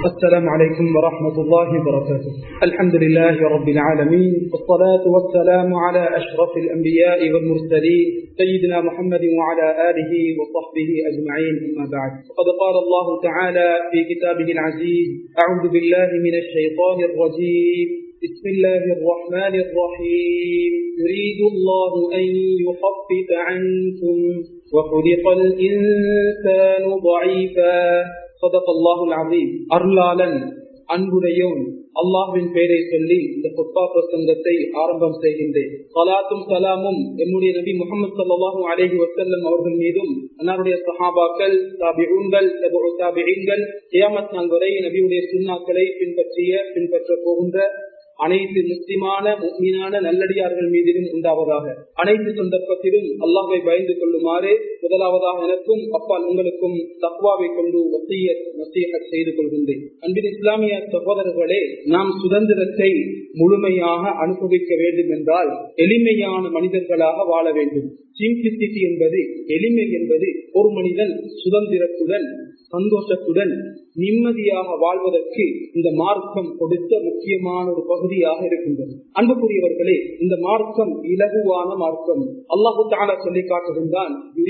السلام عليكم ورحمة الله وبركاته الحمد لله رب العالمين والصلاة والسلام على أشرف الأنبياء والمرسلين سيدنا محمد وعلى آله وصحبه أجمعين أما بعد وقد قال الله تعالى في كتابه العزيز أعوذ بالله من الشيطان الرجيم بسم الله الرحمن الرحيم يريد الله أن يخفف عنكم وخلق الإنسان ضعيفا صدق الله العظيم அருளாளன் அன்புடையோன் அல்லாஹ்வின் பெயரை சொல்லி இந்த புத்தா பிரசங்கத்தை ஆரம்பம் செய்கின்றேன் சலாத்தும் சலாமும் என்னுடைய நபி முகமது சல்லாஹூ அலேஹி வசல்லம் அவர்கள் மீதும் அன்னாருடைய சஹாபாக்கள் தாபிஊன்கள் தாபிகள் கியாமத் நாள் வரை நபியுடைய சுண்ணாக்களை பின்பற்றிய பின்பற்ற போகின்ற அனைத்து முஸ்லிமான முக்மீனான நல்லடியார்கள் மீதிலும் உண்டாவதாக அனைத்து சந்தர்ப்பத்திலும் அல்லாஹை பயந்து கொள்ளுமாறு முதலாவதாக எனக்கும் அப்பால் உங்களுக்கும் தக்வாவை கொண்டு வசிய நசீக செய்து கொள்கின்றேன் அன்பின் இஸ்லாமிய சகோதரர்களே நாம் சுதந்திரத்தை முழுமையாக அனுபவிக்க வேண்டும் என்றால் எளிமையான மனிதர்களாக வாழ வேண்டும் சிம்பிசிட்டி என்பது எளிமை என்பது ஒரு மனிதன் சுதந்திரத்துடன் சந்தோஷத்துடன் நிம்மதியாக வாழ்வதற்கு இந்த மார்க்கம் கொடுத்த முக்கியமான ஒரு பகுதியாக இருக்கின்றது அன்புக்குரியவர்களே இந்த மார்க்கம் இலகுவான மார்க்கம் அல்லாஹு தாலா சொல்லி காட்டுகின்றான்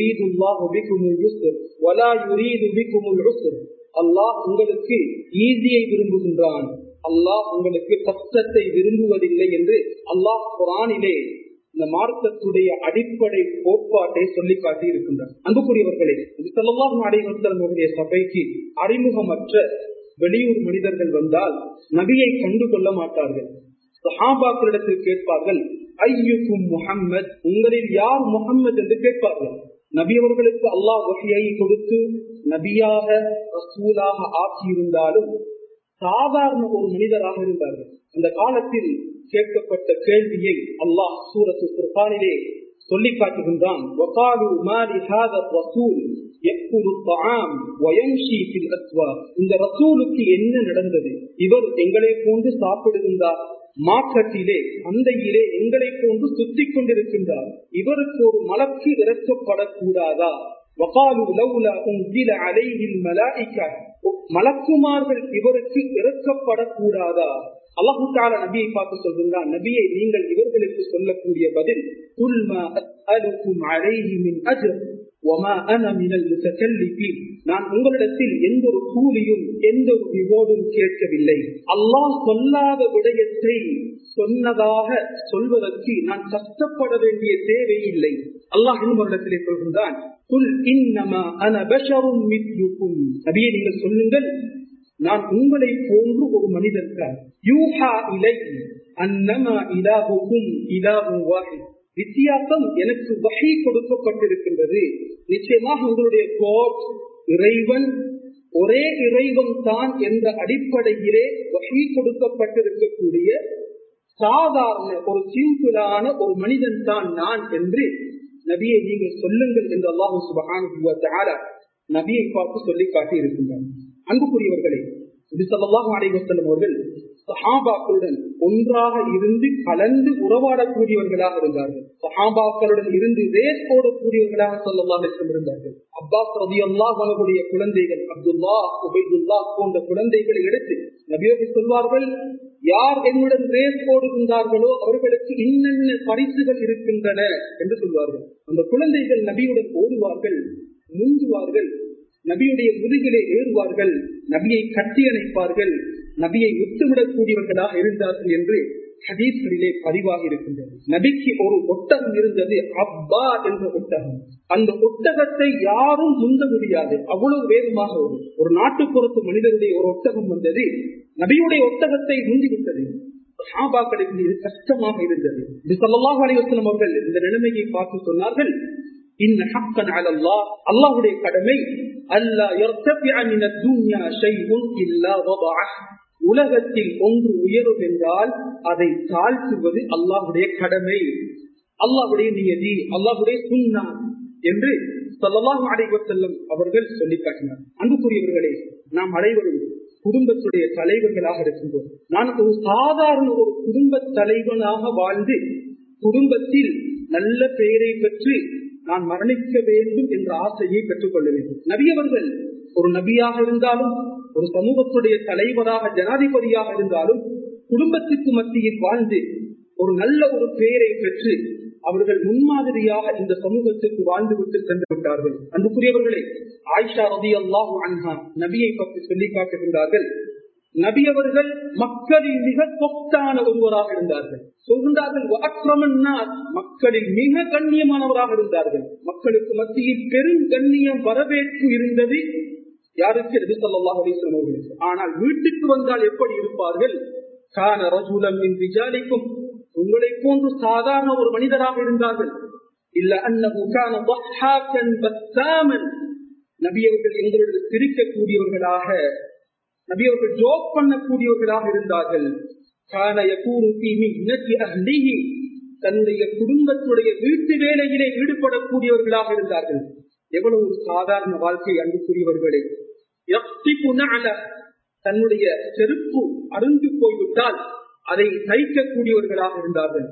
அல்லாஹ் உங்களுக்கு ஈஸியை விரும்புகின்றான் அல்லாஹ் உங்களுக்கு கஷ்டத்தை விரும்புவதில்லை என்று அல்லாஹ் குரானிலே இந்த மார்க்கத்துடைய அடிப்படை கோட்பாட்டை சொல்லி காட்டி இருக்கின்றார் அன்புக்குரியவர்களே செல்லவாக நடைபெறுடைய சபைக்கு அறிமுகமற்ற வெளியூர் மனிதர்கள் வந்தால் நபியை கண்டு கொள்ள மாட்டார்கள் சஹாபாக்களிடத்தில் கேட்பார்கள் ஐயுக்கும் முகம்மது உங்களில் யார் முகம்மது என்று கேட்பார்கள் நபி அவர்களுக்கு அல்லாஹ் வகையை கொடுத்து நபியாக ரசூலாக ஆக்கியிருந்தாலும் சாதாரண ஒரு மனிதராக இருந்தார்கள் அந்த காலத்தில் கேட்கப்பட்ட கேள்வியை அல்லாஹ் சூரத்து குர்பானிலே சொல்லி காட்டுகின்றான் இந்த ரசூலுக்கு என்ன நடந்தது இவர் எங்களை போன்று சாப்பிடுகின்றார் மார்க்கெட்டிலே சந்தையிலே எங்களை போன்று சுத்தி கொண்டிருக்கின்றார் இவருக்கு ஒரு மலக்கு இறக்கப்படக்கூடாதா மலக்குமார்கள் இவருக்கு இறக்கப்படக்கூடாதா அல்லாஹு தால நபியை பார்த்து சொல்கின்றான் நபியை நீங்கள் இவர்களுக்கு சொல்லக்கூடிய பதில் நான் உங்களிடத்தில் எந்த ஒரு கூலியும் எந்த ஒரு விவோடும் கேட்கவில்லை அல்லாஹ் சொல்லாத விடயத்தை சொன்னதாக சொல்வதற்கு நான் கஷ்டப்பட வேண்டிய தேவையில்லை அல்லாஹ் இன்னொரு சொல்கின்றான் நபியை நீங்கள் சொல்லுங்கள் நான் உங்களை போன்று ஒரு மனிதன் யூஹா இலை அன்னமா இலாகுக்கும் இலாகும் வாஹி வித்தியாசம் எனக்கு வகை கொடுக்கப்பட்டிருக்கின்றது நிச்சயமாக உங்களுடைய கோட் இறைவன் ஒரே இறைவன் தான் என்ற அடிப்படையிலே வகை கொடுக்கப்பட்டிருக்கக்கூடிய சாதாரண ஒரு சிம்பிளான ஒரு மனிதன் தான் நான் என்று நபியை நீங்கள் சொல்லுங்கள் என்று அல்லாஹு சுபகான நபியை பார்த்து சொல்லி காட்டி இருக்கின்றார் அன்புக்குரியவர்களே சல்லாஹ் அலைவசல்லம் அவர்கள் சஹாபாக்களுடன் ஒன்றாக இருந்து கலந்து உறவாடக்கூடியவர்களாக இருந்தார்கள் சஹாபாக்களுடன் இருந்து ரேஸ் போடக்கூடியவர்களாக சொல்லலாம் இருந்தார்கள் அப்பாஸ் ரதி அல்லாஹ் அவர்களுடைய குழந்தைகள் அப்துல்லா உபைதுல்லா போன்ற குழந்தைகளை எடுத்து நபியோகி சொல்வார்கள் யார் என்னுடன் ரேஸ் போடுகின்றார்களோ அவர்களுக்கு இன்னென்ன பரிசுகள் இருக்கின்றன என்று சொல்வார்கள் அந்த குழந்தைகள் நபியுடன் ஓடுவார்கள் முந்துவார்கள் நபியுடைய முதுகிலே ஏறுவார்கள் நபியை கட்டி அணைப்பார்கள் நபியை விட்டுவிடக்கூடியவர்களாக இருந்தார்கள் என்று ஹதீஸ்களிலே பதிவாக இருக்கின்றது நபிக்கு ஒரு ஒட்டகம் இருந்தது அப்பா என்ற ஒட்டகம் அந்த ஒட்டகத்தை யாரும் முந்த முடியாது அவ்வளவு வேகமாக ஒரு ஒரு நாட்டுப்புறத்து மனிதருடைய ஒரு ஒட்டகம் வந்தது நபியுடைய ஒட்டகத்தை முந்திவிட்டது சாபாக்களுக்கு இது கஷ்டமாக இருந்தது இது சொல்லலாக அலைவசனம் அவர்கள் இந்த நிலைமையை பார்த்து சொன்னார்கள் இன்ன ஹக்கன் அலல்லா அல்லாஹுடைய கடமை அல்லா யர்த்தபிஅ மின துன்யா ஷைஉன் இல்லா வதஅஹ் உலகத்தில் ஒன்று உயரும் என்றால் அதை தாழ்த்துவது அல்லாஹுடைய கடமை அல்லாஹுடைய நியதி அல்லாஹுடைய சுண்ணா என்று சொல்லலாக அடைவ செல்லும் அவர்கள் சொல்லி காட்டினார் அன்புக்குரியவர்களே நாம் அனைவரும் குடும்பத்துடைய தலைவர்களாக இருக்கின்றோம் நான் ஒரு சாதாரண ஒரு குடும்ப தலைவனாக வாழ்ந்து குடும்பத்தில் நல்ல பெயரை பெற்று நான் மரணிக்க வேண்டும் என்ற ஆசையை பெற்றுக் கொள்ள வேண்டும் நபியவர்கள் ஒரு நபியாக இருந்தாலும் ஒரு சமூகத்துடைய தலைவராக ஜனாதிபதியாக இருந்தாலும் குடும்பத்துக்கு மத்தியில் வாழ்ந்து ஒரு நல்ல ஒரு பெயரை பெற்று அவர்கள் முன்மாதிரியாக இந்த சமூகத்துக்கு வாழ்ந்துவிட்டு சென்று விட்டார்கள் அன்புக்குரியவர்களே ஆயிஷா ரதி அல்லாஹு அன்ஹா நபியை பற்றி சொல்லி காட்டுகின்றார்கள் நபி அவர்கள் மக்களில் மிக சொத்தான ஒருவராக இருந்தார்கள் சொல்கின்றார்கள் மக்களில் மிக கண்ணியமானவராக இருந்தார்கள் மக்களுக்கு மத்தியில் பெரும் கண்ணியம் வரவேற்பு இருந்தது யாருக்கு நபி ஸல்லல்லாஹு அலைஹி வஸல்லம் அவர்களுக்கு ஆனால் வீட்டுக்கு வந்தால் எப்படி இருப்பார்கள் கான ரசூலம் மின் ரிஜாலிக்கும் உங்களை போன்று சாதாரண ஒரு மனிதராக இருந்தார்கள் இல்ல அன்னஹு கான ضحاكا بساما நபி அவர்கள் எங்களுடைய சிரிக்கக்கூடியவர்களாக நபி அவர்கள் ஜோக் பண்ணக்கூடியவர்களாக இருந்தார்கள் கான யகூரு ஃபீ மிஹ்னதி அஹ்லிஹி தன்னுடைய குடும்பத்துடைய வீட்டு வேலையிலே ஈடுபடக்கூடியவர்களாக இருந்தார்கள் எவ்வளவு ஒரு சாதாரண வாழ்க்கை அன்புக்குரியவர்களே தன்னுடைய செருப்பு அருந்து போய்விட்டால் அதை தைக்கக்கூடியவர்களாக இருந்தார்கள்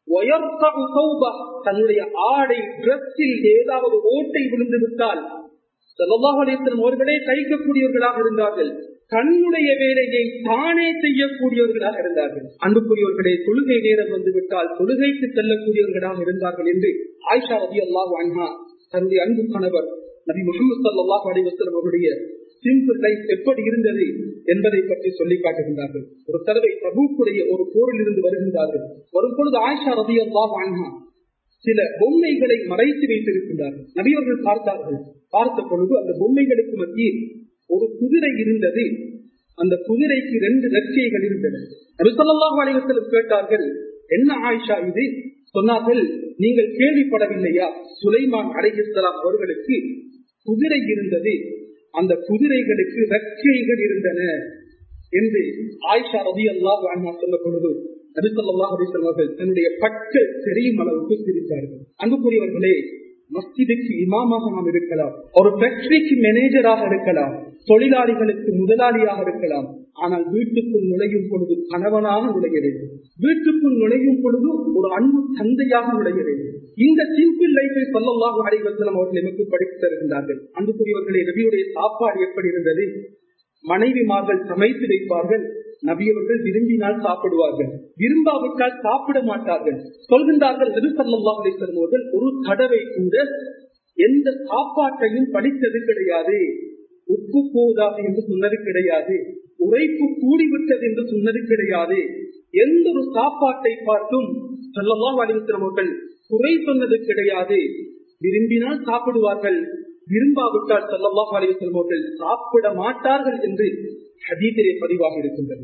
தன்னுடைய ஆடை டிரெஸ்ஸில் ஏதாவது ஓட்டை விழுந்து விட்டால் செல்லவாஹலேசன் அவர்களே தைக்கக்கூடியவர்களாக இருந்தார்கள் தன்னுடைய வேலையை தானே செய்யக்கூடியவர்களாக இருந்தார்கள் அன்புக்குரியவர்களே தொழுகை நேரம் வந்துவிட்டால் தொழுகைக்கு செல்லக்கூடியவர்களாக இருந்தார்கள் என்று ஆயிஷா ரவி அல்லாஹ் அன்ஹா தன்னுடைய அன்பு கணவர் நபி முகமது சல்லாஹ் அலிவசலம் அவருடைய சிம்பிள் லைஃப் எப்படி இருந்தது என்பதை பற்றி சொல்லி காட்டுகின்றார்கள் ஒரு தடவை பிரபுக்குடைய ஒரு போரில் இருந்து வருகின்றார்கள் வரும் பொழுது ஆயிஷா ரவி அல்லாஹ் அன்ஹா சில பொம்மைகளை மறைத்து வைத்திருக்கின்றார்கள் நபியவர்கள் பார்த்தார்கள் பார்த்த பொழுது அந்த பொம்மைகளுக்கு மத்தியில் ஒரு குதிரை இருந்தது அந்த குதிரைக்கு ரெண்டு ரெக்கைகள் இருந்தன நபிசல்லாஹு அலைவசலம் கேட்டார்கள் என்ன ஆயிஷா இது சொன்னார்கள் நீங்கள் கேள்விப்படவில்லையா சுலைமான் அலைஹிஸ்லாம் அவர்களுக்கு குதிரை இருந்தது அந்த குதிரைகளுக்கு ரெக்கைகள் இருந்தன என்று ஆயிஷா ரவி அல்லாஹ் அண்ணா சொல்ல பொழுது நபிசல்லாஹ் அலிஸ்லாம் அவர்கள் தன்னுடைய பற்கள் தெரியும் அளவுக்கு சிரித்தார்கள் அன்புக்குரியவர்களே மஸ்ஜிதுக்கு இமாமாக நாம் இருக்கலாம் ஒரு ஃபேக்டரிக்கு மேனேஜராக இருக்கலாம் தொழிலாளிகளுக்கு முதலாளியாக இருக்கலாம் ஆனால் வீட்டுக்குள் நுழையும் பொழுது கணவனாக நுழைய வேண்டும் வீட்டுக்குள் நுழையும் பொழுது ஒரு அன்பு தந்தையாக நுழைய வேண்டும் இந்த சிம்பிள் லைஃபை சொல்லல்லாக அடைவசலம் அவர்கள் எமக்கு படித்து தருகின்றார்கள் அன்புக்குரியவர்களே நபியுடைய சாப்பாடு எப்படி இருந்தது மனைவிமார்கள் சமைத்து வைப்பார்கள் நபியவர்கள் விரும்பினால் சாப்பிடுவார்கள் விரும்பாவிட்டால் சாப்பிட மாட்டார்கள் சொல்கின்றார்கள் நபிசல்லாஹ் அலிஸ்லம் அவர்கள் ஒரு தடவை கூட எந்த சாப்பாட்டையும் படித்தது கிடையாது உப்பு போதாது என்று சொன்னது கிடையாது உரைப்பு கூடிவிட்டது என்று சொன்னது கிடையாது எந்த ஒரு சாப்பாட்டை பார்த்தும் சொல்லலாம் அலிஸ்லம் அவர்கள் குறை சொன்னது கிடையாது விரும்பினால் சாப்பிடுவார்கள் விரும்பாவிட்டால் சொல்லல்லாஹ் அலிவசல்லம் அவர்கள் சாப்பிட மாட்டார்கள் என்று ஹதீதிலே பதிவாக இருக்கின்றது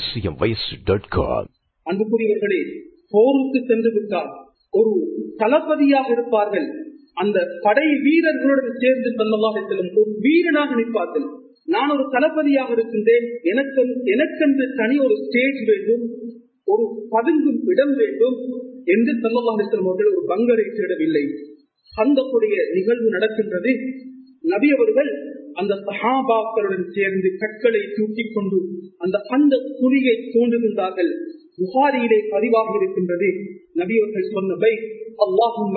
அன்புக்குரியவர்களே போருக்கு சென்று விட்டால் ஒரு தளபதியாக இருப்பார்கள் அந்த படை வீரர்களுடன் சேர்ந்து சொல்லல்லாஹ் செல்லும் ஒரு வீரனாக நிற்பார்கள் நான் ஒரு தளபதியாக இருக்கின்றேன் எனக்கு எனக்கென்று தனி ஒரு ஸ்டேஜ் வேண்டும் ஒரு பதுங்கும் இடம் வேண்டும் என்று சொல்லல்லாஹ் செல்லும் அவர்கள் ஒரு பங்கரை தேடவில்லை சந்தக்குடைய நிகழ்வு நடக்கின்றது நபி அவர்கள் அந்த சஹாபாக்களுடன் சேர்ந்து கற்களை தூக்கிக் கொண்டு அந்த அந்த குழியை தோன்றுகின்றார்கள் புகாரியிலே பதிவாக இருக்கின்றது நபி அவர்கள் சொன்ன பை அல்லாஹும்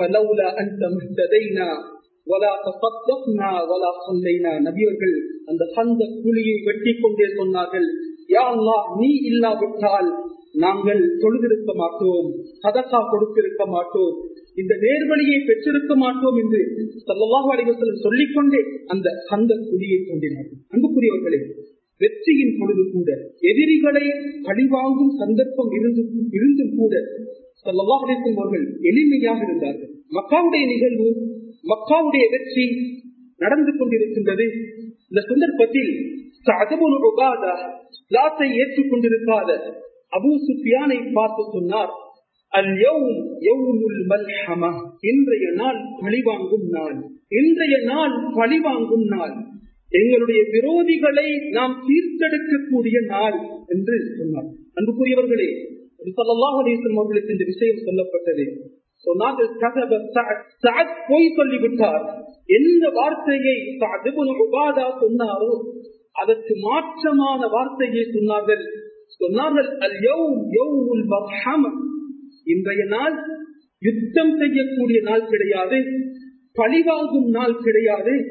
நபியவர்கள் அந்த சந்த குழியை வெட்டி கொண்டே சொன்னார்கள் யா அல்லா நீ இல்லாவிட்டால் நாங்கள் தொழுதிருக்க மாட்டோம் சதக்கா கொடுத்திருக்க மாட்டோம் இந்த நேர்வழியை பெற்றிருக்க மாட்டோம் என்று சல்லாஹு அலிவசலம் சொல்லிக்கொண்டே அந்த அந்த குழியை கொண்டினார்கள் அன்புக்குரியவர்களே வெற்றியின் பொழுது கூட எதிரிகளை பழிவாங்கும் சந்தர்ப்பம் இருந்தும் இருந்தும் கூட சல்லாஹ் அலிஸ்லம் அவர்கள் எளிமையாக இருந்தார்கள் மக்காவுடைய நிகழ்வு மக்காவுடைய வெற்றி நடந்து கொண்டிருக்கின்றது இந்த சந்தர்ப்பத்தில் ஏற்றுக் கொண்டிருக்காத அபு சுஃபியானை பார்த்து சொன்னார் இன்றைய நாள் பழிவாங்கும் நாள் இன்றைய நாள் பழிவாங்கும் நாள் எங்களுடைய விரோதிகளை நாம் தீர்த்தெடுக்கக்கூடிய நாள் என்று சொன்னார் அன்புக்குரியவர்களே அவர்களுக்கு இந்த விஷயம் சொல்லப்பட்டது சொன்னார்கள் போய் சொல்லிவிட்டார் எந்த வார்த்தையை சொன்னாரோ அதற்கு மாற்றமான வார்த்தையை சொன்னார்கள் சொன்னார்கள் இன்றைய நாள் யுத்தம் செய்யக்கூடிய நாள் கிடையாது பழிவாங்கும் நாள் கிடையாது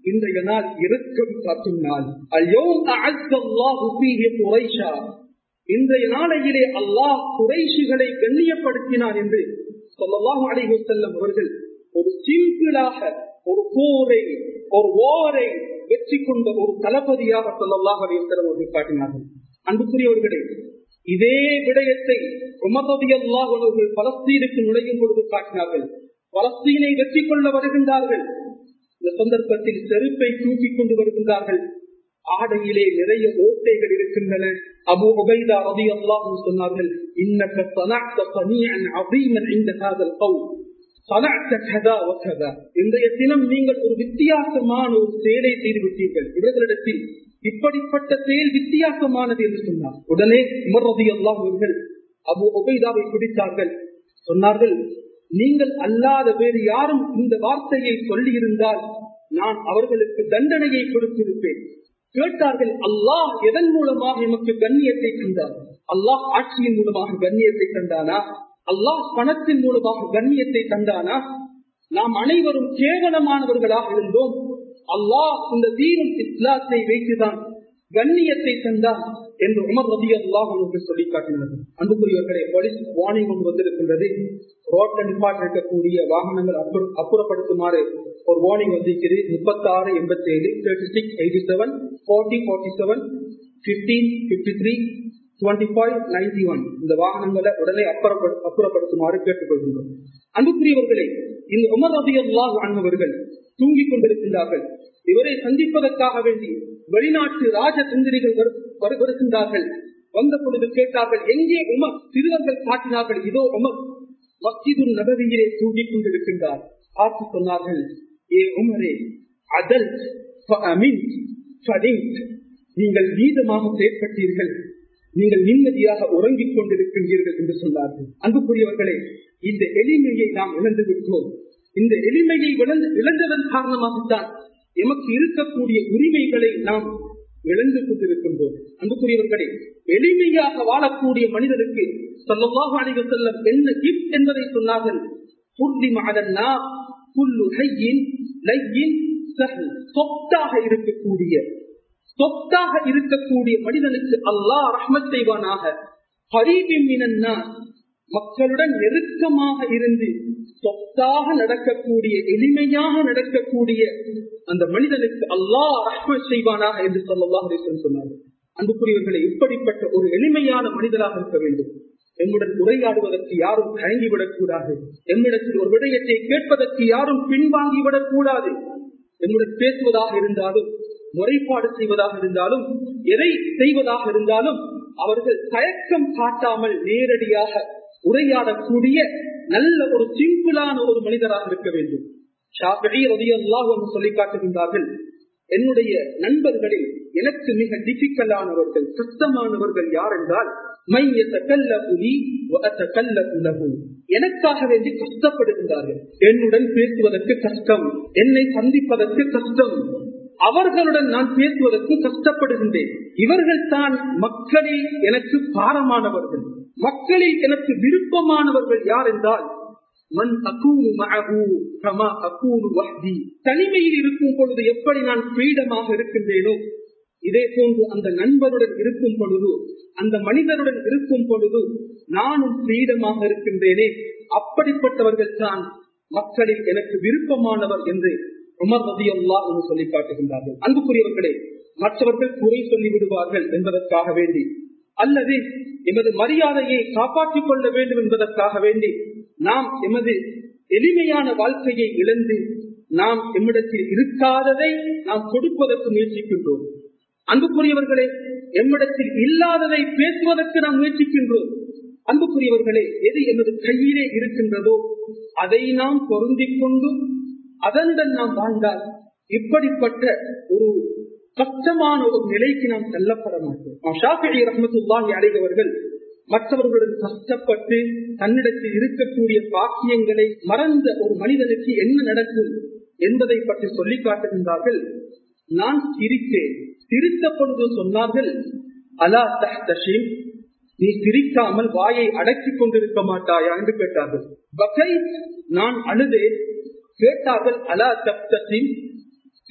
இன்றைய நாள் இருக்கும் காட்டும் நாள் அல்யோம் அஅஸ்ஸல்லாஹு ஃபீஹி குரைஷா இன்றைய நாளையிலே அல்லாஹ் குறைஷிகளை கண்ணியப்படுத்தினார் என்று சொல்லலாம் அலைஹி செல்லும் அவர்கள் ஒரு சிம்பிளாக ஒரு போரை ஒரு ஓரை வெற்றி கொண்ட ஒரு தளபதியாக சொல்லலாம் அலைஹி செல்லும் அவர்கள் காட்டினார்கள் அன்புக்குரியவர்களே இதே விடயத்தை உமதவியல்லாஹ் அவர்கள் பலஸ்தீனுக்கு நுழையும் பொழுது காட்டினார்கள் பலஸ்தீனை வெற்றி கொள்ள வருகின்றார்கள் இந்த சந்தர்ப்பத்தில் செருப்பை தூக்கி கொண்டு வருகின்றார்கள் ஆடையிலே நிறைய ஓட்டைகள் இருக்கின்றன அபு உபைதா ரதி அல்லாஹும் சொன்னார்கள் இன்னக்க சனஅத சனீஅன் அதீமன் இந்த ஹாதல் கௌல் சனஅத கதா வகதா இன்றைய தினம் நீங்கள் ஒரு வித்தியாசமான ஒரு செயலை செய்து விட்டீர்கள் இவர்களிடத்தில் இப்படிப்பட்ட செயல் வித்தியாசமானது என்று சொன்னார் உடனே உமர் ரதி அல்லாஹ் அவர்கள் அபு உபைதாவை பிடித்தார்கள் சொன்னார்கள் நீங்கள் அல்லாத வேறு யாரும் இந்த வார்த்தையை சொல்லி இருந்தால் நான் அவர்களுக்கு தண்டனையை கொடுத்திருப்பேன் கேட்டார்கள் அல்லாஹ் எதன் மூலமாக எமக்கு கண்ணியத்தை தந்தார் அல்லாஹ் ஆட்சியின் மூலமாக கண்ணியத்தை தந்தானா அல்லாஹ் பணத்தின் மூலமாக கண்ணியத்தை தந்தானா நாம் அனைவரும் கேவலமானவர்களாக இருந்தோம் அல்லாஹ் இந்த தீனும் இஸ்லாத்தை வைத்துதான் கண்ணியத்தை தந்தார் என்று உமர் ரதி அல்லாஹ் அவர்கள் சொல்லி காட்டினார்கள் அன்புக்குரியவர்களே போலீஸ் வார்னிங் ஒன்று வந்திருக்கின்றது ரோட்ல நிப்பாட்ட இருக்கக்கூடிய வாகனங்கள் அப்புறப்படுத்துமாறு ஒரு வார்னிங் வந்திருக்கிறது முப்பத்தி ஆறு எண்பத்தி ஏழு thirty six eighty seven forty forty seven fifteen fifty three twenty five ninety one இந்த வாகனங்களை உடனே அப்புறப்படுத்துமாறு கேட்டுக்கொள்கின்றோம் அன்புக்குரியவர்களே இந்த உமர் ரதி அல்லாஹ் அன்பவர்கள் தூங்கிக் கொண்டிருக்கின்றார்கள் இவரை சந்திப்பதற்காக வேண்டி வெளிநாட்டு ராஜ தந்திரிகள் வருகின்றார்கள் வந்த பொழுது கேட்டார்கள் எங்கே உமர் சிறுவர்கள் காட்டினார்கள் இதோ உமர் மஸ்ஜிது நகரியிலே தூங்கிக் கொண்டிருக்கின்றார் பார்த்து சொன்னார்கள் ஏ உமரே அதல் நீங்கள் நீதமாக செயற்பட்டீர்கள் நீங்கள் நிம்மதியாக உறங்கிக் கொண்டிருக்கின்றீர்கள் என்று சொன்னார்கள் அன்புக்குரியவர்களே இந்த எளிமையை நாம் இழந்து விட்டோம் இந்த எளிமையை இழந்ததன் காரணமாகத்தான் எமக்கு இருக்கக்கூடிய உரிமைகளை நாம் இழந்து கொண்டிருக்கின்றோம் அன்புக்குரியவர்களே எளிமையாக வாழக்கூடிய மனிதருக்கு சொல்லமாக அணிக செல்லம் என்ன கிஃப்ட் என்பதை சொன்னார்கள் சொத்தாக இருக்கக்கூடிய சொத்தாக இருக்கக்கூடிய மனிதனுக்கு அல்லாஹ் ரஹ்மத் செய்வானாக மக்களுடன் நெருக்கமாக இருந்து சொத்தாக நடக்கக்கூடிய எளிமையாக நடக்கக்கூடிய அந்த மனிதனுக்கு அல்லாஹ் ரஹ்ம செய்வானாக என்று சொல்லலாம் சொன்னார்கள் அன்புக்குரியவர்களை இப்படிப்பட்ட ஒரு எளிமையான மனிதராக இருக்க வேண்டும் எம்முடன் உரையாடுவதற்கு யாரும் தயங்கிவிடக் கூடாது எம்மிடத்தில் ஒரு விடயத்தை கேட்பதற்கு யாரும் பின்வாங்கிவிடக் கூடாது என்னுடன் பேசுவதாக இருந்தாலும் முறைப்பாடு செய்வதாக இருந்தாலும் எதை செய்வதாக இருந்தாலும் அவர்கள் தயக்கம் காட்டாமல் நேரடியாக உரையாடக்கூடிய நல்ல ஒரு சிம்பிளான ஒரு மனிதராக இருக்க வேண்டும் சொல்லி காட்டுகின்றார்கள் என்னுடைய நண்பர்களில் எனக்கு மிக டிபிக்கலானவர்கள் கஷ்டமானவர்கள் யார் என்றால் எனக்காக வேண்டி கஷ்டப்படுகின்றார்கள் என்னுடன் பேசுவதற்கு கஷ்டம் என்னை சந்திப்பதற்கு கஷ்டம் அவர்களுடன் நான் பேசுவதற்கு கஷ்டப்படுகின்றேன் இவர்கள் தான் மக்களில் எனக்கு பாரமானவர்கள் மக்களில் எனக்கு விருப்பமானவர்கள் யார் என்றால் மண் அகூனு மஅஹு கமா அகூனு வஹ்தி தனிமையில் இருக்கும் பொழுது எப்படி நான் ஃப்ரீடமாக இருக்கின்றேனோ இதே போன்று அந்த நண்பருடன் இருக்கும் பொழுது அந்த மனிதருடன் இருக்கும் பொழுது நானும் ஃப்ரீடமாக இருக்கின்றேனே அப்படிப்பட்டவர்கள் தான் மக்களில் எனக்கு விருப்பமானவர் என்று உமர் ரதி அல்லா என்று சொல்லி காட்டுகின்றார்கள் அன்புக்குரியவர்களே மற்றவர்கள் குறை சொல்லி விடுவார்கள் என்பதற்காக வேண்டி அல்லது எமது மரியாதையை காப்பாற்றிக் கொள்ள வேண்டும் என்பதற்காக வேண்டி நாம் எமது எளிமையான வாழ்க்கையை இழந்து நாம் எம்மிடத்தில் இருக்காததை நாம் கொடுப்பதற்கு முயற்சிக்கின்றோம் அன்புக்குரியவர்களே எம்மிடத்தில் இல்லாததை பேசுவதற்கு நாம் முயற்சிக்கின்றோம் அன்புக்குரியவர்களே எது எமது கையிலே இருக்கின்றதோ அதை நாம் பொருந்திக் கொண்டு அதனுடன் நாம் வாழ்ந்தால் இப்படிப்பட்ட ஒரு கஷ்டமான ஒரு நிலைக்கு நாம் செல்லப்பட மாட்டோம் ஷாஃபி ரஹமத்துல்லாஹி அடைகவர்கள் மற்றவர்களுடன் கஷ்டப்பட்டு தன்னிடத்தில் இருக்கக்கூடிய பாக்கியங்களை மறந்த ஒரு மனிதனுக்கு என்ன நடக்கும் என்பதை பற்றி சொல்லி காட்டுகின்றார்கள் நான் சிரித்தேன் சிரித்த பொழுது சொன்னார்கள் அலா தஹ்தஷிம் நீ சிரிக்காமல் வாயை அடக்கிக் கொண்டிருக்க மாட்டாயா என்று கேட்டார்கள் வகை நான் அழுதேன் கேட்டார்கள் அலா தப்தத்தின்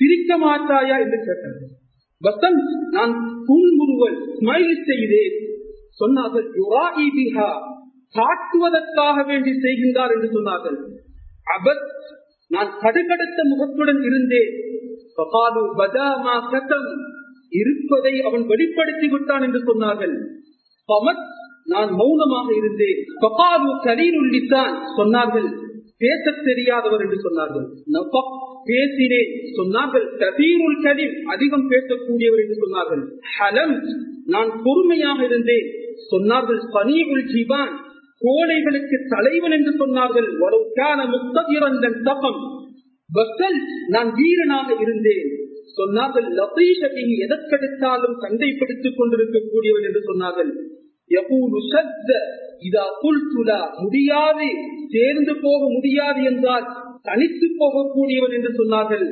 சிரிக்க மாட்டாயா என்று கேட்டார்கள் வசந்த் நான் புன்முறுவல் ஸ்மைல் செய்தேன் சொன்னார்கள் யுராஇ பிஹா காட்டுவதற்காக வேண்டி செய்கின்றார் என்று சொன்னார்கள் அபத் நான் கடுகடுத்த முகத்துடன் இருந்தேன் ஃபகாலு பதா மா கதம் இருப்பதை அவன் வெளிப்படுத்தி விட்டான் என்று சொன்னார்கள் ஃபமத் நான் மௌனமாக இருந்தேன் ஃபகாலு கலீலுல் லிசான் சொன்னார்கள் பேசத் தெரியாதவர் என்று சொன்னார்கள் நஃபக் பேசினேன் சொன்னார்கள் கதீருல் கலீம் அதிகம் பேசக்கூடியவர் என்று சொன்னார்கள் ஹலம் நான் பொறுமையாக இருந்தேன் சொன்னார்கள் பனீகுல் ஜிபான் கோழைகளுக்கு தலைவன் என்று சொன்னார்கள் வரவுக்கான முக்ததிரந்தன் தபம் வசல் நான் வீரனாக இருந்தேன் சொன்னார்கள் லபீஷபிஹி எதற்கெடுத்தாலும் சண்டைப்படுத்திக் கொண்டிருக்கக்கூடியவன் என்று சொன்னார்கள் யகூலு ஷத்த இதா குல்துலா முடியாது சேர்ந்து போக முடியாது என்றால் தனித்து போகக்கூடியவன் என்று சொன்னார்கள்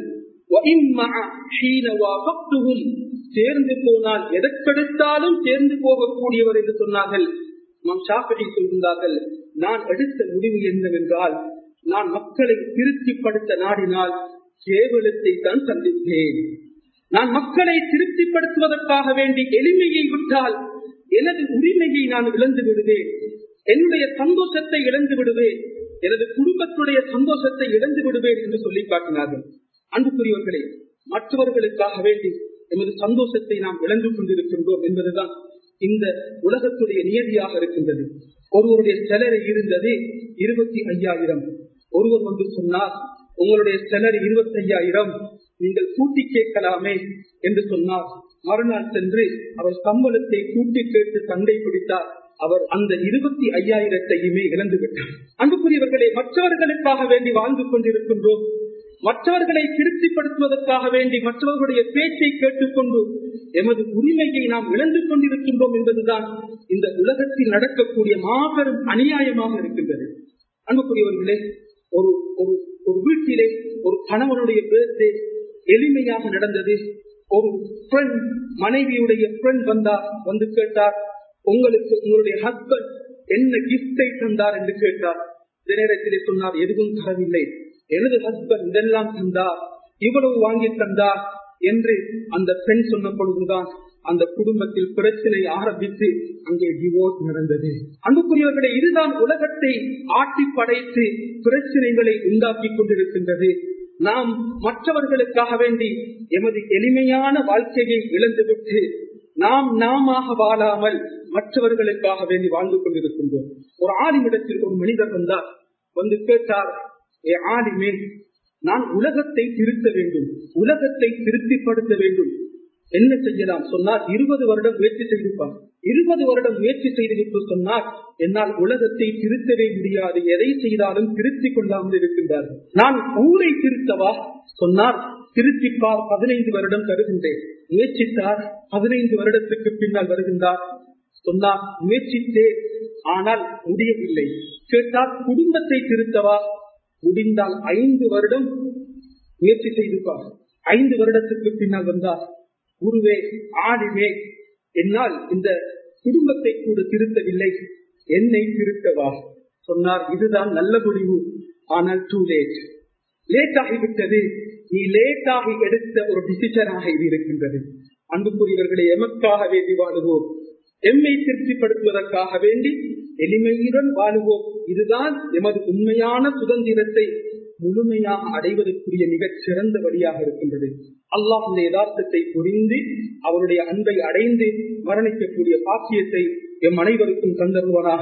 சேர்ந்து போனால் எதற்கெடுத்தாலும் சேர்ந்து போகக்கூடியவர் என்று சொன்னார்கள் நாம் ஷாஃபி சொல்கின்றார்கள் நான் எடுத்த முடிவு என்னவென்றால் நான் மக்களை திருப்திப்படுத்த நாடினால் கேவலத்தை தான் சந்தித்தேன் நான் மக்களை திருப்திப்படுத்துவதற்காக வேண்டி எளிமையை விட்டால் எனது உரிமையை நான் இழந்து விடுவேன் என்னுடைய சந்தோஷத்தை இழந்து விடுவேன் எனது குடும்பத்துடைய சந்தோஷத்தை இழந்து விடுவேன் என்று சொல்லி காட்டினார்கள் அன்புக்குரியவர்களே மற்றவர்களுக்காக வேண்டி எமது சந்தோஷத்தை நாம் இழந்து கொண்டிருக்கின்றோம் என்பதுதான் இந்த உலகத்துடைய நியதியாக இருக்கின்றது ஒருவருடைய செலரி இருந்தது இருபத்தி ஐயாயிரம் ஒருவர் வந்து சொன்னார் உங்களுடைய செலரி இருபத்தி ஐயாயிரம் நீங்கள் கூட்டி கேட்கலாமே என்று சொன்னார் மறுநாள் சென்று அவர் சம்பளத்தை கூட்டி கேட்டு சண்டை பிடித்தார் அவர் அந்த இருபத்தி ஐயாயிரத்தையுமே இழந்து விட்டார் அன்புக்குரியவர்களே மற்றவர்களுக்காக வேண்டி வாழ்ந்து கொண்டிருக்கின்றோம் மற்றவர்களை திருப்திப்படுத்துவதற்காக வேண்டி மற்றவர்களுடைய பேச்சை கேட்டுக்கொண்டு எமது உரிமையை நாம் இழந்து கொண்டிருக்கின்றோம் என்பதுதான் இந்த உலகத்தில் நடக்கக்கூடிய மாபெரும் அநியாயமாக இருக்கின்றது அன்புக்குரியவர்களே ஒரு ஒரு ஒரு வீட்டிலே ஒரு கணவனுடைய பேர்தே எளிமையாக நடந்தது ஒரு ஃப்ரெண்ட் மனைவியுடைய ஃப்ரெண்ட் வந்தார் வந்து கேட்டார் உங்களுக்கு உங்களுடைய ஹஸ்பண்ட் என்ன கிஃப்டை தந்தார் என்று கேட்டார் இந்த நேரத்திலே சொன்னார் எதுவும் தரவில்லை எனது ஹஸ்பண்ட் இதெல்லாம் தந்தார் இவ்வளவு வாங்கி தந்தார் என்று அந்த பெண் சொன்ன பொழுதுதான் அந்த குடும்பத்தில் பிரச்சனை ஆரம்பித்து அங்கே டிவோர்ஸ் நடந்தது அன்புக்குரியவர்களை இதுதான் உலகத்தை ஆட்டி படைத்து பிரச்சனைகளை உண்டாக்கி கொண்டிருக்கின்றது நாம் மற்றவர்களுக்காக வேண்டி எமது எளிமையான வாழ்க்கையை இழந்துவிட்டு நாம் நாம வாழாமல் மற்றவர்களுக்காக வேண்டி வாழ்ந்து கொண்டிருக்கின்றோம் ஒரு ஆலிமிடத்தில் ஒரு மனிதர் வந்தார் வந்து கேட்டார் ஏ ஆலிமே நான் உலகத்தை திருத்த வேண்டும் உலகத்தை திருப்திப்படுத்த வேண்டும் என்ன செய்யலாம் சொன்னார் இருபது வருடம் முயற்சி செய்திருப்பார் இருபது வருடம் முயற்சி செய்துவிட்டு சொன்னார் என்னால் உலகத்தை திருத்தவே முடியாது எதை செய்தாலும் திருத்திக் கொள்ளாமல் இருக்கின்றார் நான் ஊரை திருத்தவா சொன்னார் திருத்திப்பார் பதினைந்து வருடம் தருகின்றேன் முயற்சித்தார் பதினைந்து வருடத்துக்கு பின்னால் வருகின்றார் சொன்னார் முயற்சித்தேன் ஆனால் முடியவில்லை கேட்டால் குடும்பத்தை திருத்தவா முடிந்தால் ஐந்து வருடம் முயற்சி செய்திருப்பார் ஐந்து வருடத்துக்கு பின்னால் வந்தார் குருவே ஆடிவே என்னால் இந்த குடும்பத்தை கூட திருத்தவில்லை என்னை திருத்தவா சொன்னார் இதுதான் நல்ல முடிவு ஆனால் டூ லேட் லேட் ஆகிவிட்டது நீ லேட் ஆகி எடுத்த ஒரு டிசிஷனாக இது இருக்கின்றது அன்புக்குரியவர்களை எமக்காக வேண்டி வாழுவோம் எம்மை திருப்திப்படுத்துவதற்காக வேண்டி எளிமையுடன் வாழுவோம் இதுதான் எமது உண்மையான சுதந்திரத்தை முழுமையாக அடைவதற்குரிய மிகச் சிறந்த வழியாக இருக்கின்றது அல்லாஹ் இந்த யதார்த்தத்தை புரிந்து அவருடைய அன்பை அடைந்து மரணிக்கக்கூடிய பாக்கியத்தை எம் அனைவருக்கும் தந்தருவனாக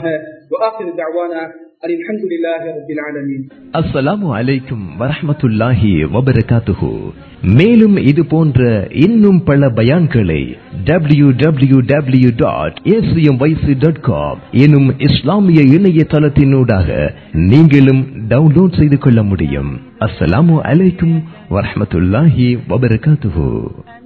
அஸ்ஸலாமு அலைக்கும் வரஹமத்துல்லாஹி வபரகாத்துஹு மேலும் இது போன்ற இன்னும் பல பயான்களை W W W dot dot com எனும் இஸ்லாமிய இணையதளத்தினூடாக நீங்களும் டவுன்லோட் செய்து கொள்ள முடியும் அஸ்ஸலாமு அலைக்கும் வரஹமத்துல்லாஹி வபரகாத்துஹு